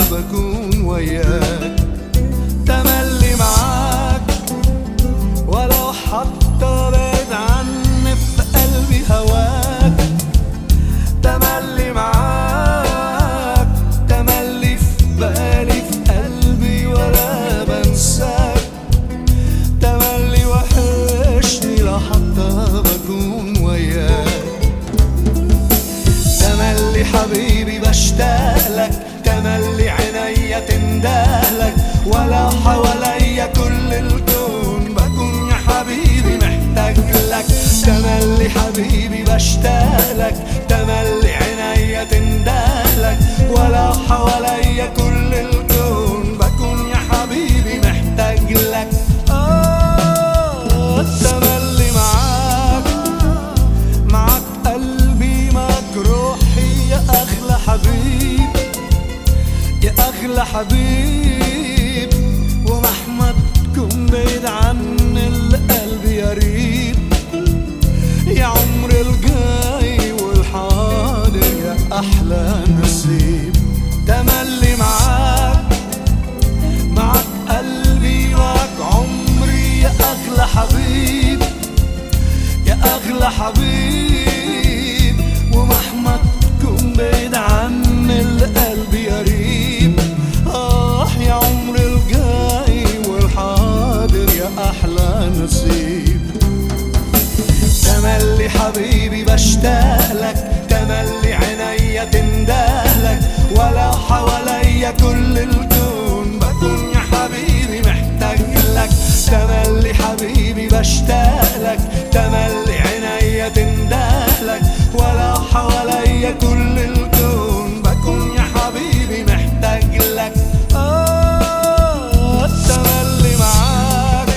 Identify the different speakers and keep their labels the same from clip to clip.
Speaker 1: بكون وياك تملي معاك ولو حتى بعيد عني في قلبي هواك تملي معاك تملي في بالي في قلبي ولا بنساك تملي وحشني لو حتى بكون وياك تملي حبيبي بشتاقلك تملي عينيا تندهلك ولا حواليا كل الكون بكون يا حبيبي محتاج لك تملي حبيبي بشتاقلك تملي عينيا تندهلك ولا حواليا كل الكون بكون يا حبيبي محتاج لك آه تملي معاك معك قلبي معك روحي يا أغلى حبيب يا أغلى حبيب ومهما تكون بعيد عني القلب يريد يا عمر الجاي والحاضر يا أحلى نصيب تملي معاك معك قلبي معك عمري يا أغلى حبيب يا أغلى حبيب ومهما تكون بعيد عني القلب يريب آه يا عمر الجاي والحاضر يا أحلى نصيب تملي حبيبي بشتاقلك تملي عينيا تندهلك ولا حواليا كل الكون بكون يا حبيبي محتاج لك تملي حبيبي بشتاقلك تملي عينيا تندهلك ولا حواليا كل الكون بكون يا حبيبي محتاج لك آه تملي معاك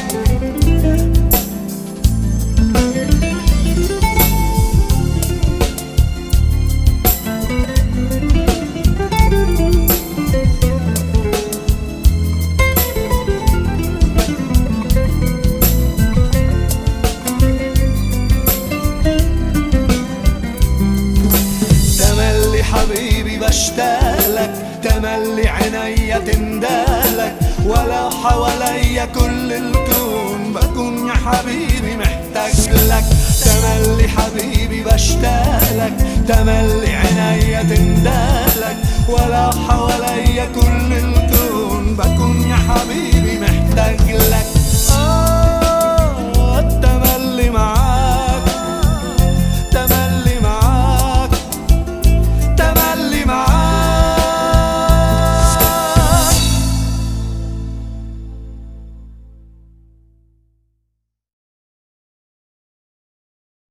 Speaker 1: تملي حبيبي بشتاقلك تملي عينيا تندهلك ولا حواليا كل الكون بكون يا حبيبي محتاج لك تملي حبيبي بشتاقلك تملي عينيا تندهلك ولا حواليا كل الكون بكون يا حبيبي محتاج